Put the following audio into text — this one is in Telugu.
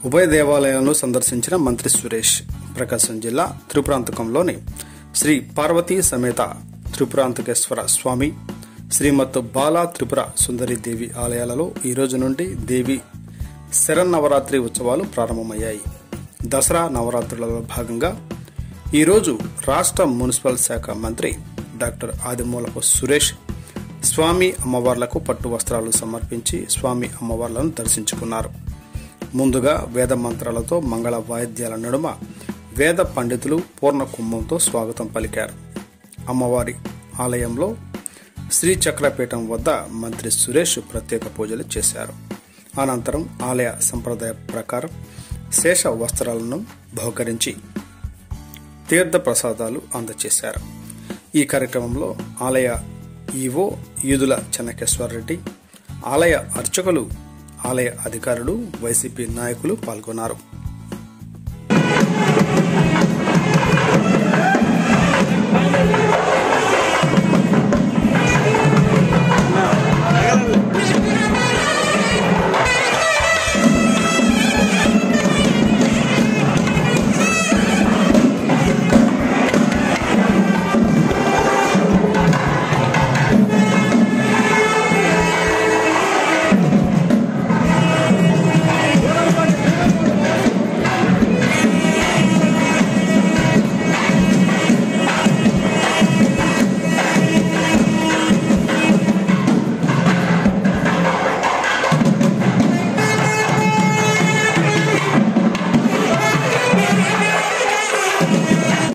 ఉభయ దేవాలయాలను సందర్శించిన మంత్రి సురేష్ ప్రకాశం జిల్లా త్రిపురాంతకంలోని శ్రీ పార్వతీ సమేత త్రిపురాంతకేశ్వర స్వామి శ్రీమత్ బాలా త్రిపుర సుందరి దేవి ఆలయాలలో ఈ రోజు నుండి దేవి శరన్నవరాత్రి ఉత్సవాలు ప్రారంభమయ్యాయి దసరా నవరాత్రులలో భాగంగా ఈరోజు రాష్ట్ర మున్సిపల్ శాఖ మంత్రి డాక్టర్ ఆదిమూలపు సురేష్ స్వామి అమ్మవార్లకు పట్టు వస్త్రాలు సమర్పించి స్వామి అమ్మవార్లను దర్శించుకున్నారు ముందుగా వేద మంత్రాలతో మంగళ వాయిద్యాల నడుమ వేద పండితులు పూర్ణ కుంభంతో స్వాగతం పలికారు అమ్మవారి ఆలయంలో శ్రీచక్రపీఠం వద్ద మంత్రి సురేష్ ప్రత్యేక పూజలు చేశారు అనంతరం ఆలయ సంప్రదాయ ప్రకారం శేష వస్త్రాలను బహుకరించి తీర్థ ప్రసాదాలు అందజేశారు ఈ కార్యక్రమంలో ఆలయ ఈవో ఈదుల చెన్నకేశ్వరరెడ్డి ఆలయ అర్చకులు ఆలయ అధికారులు వైసీపీ నాయకులు పాల్గొన్నారు Thank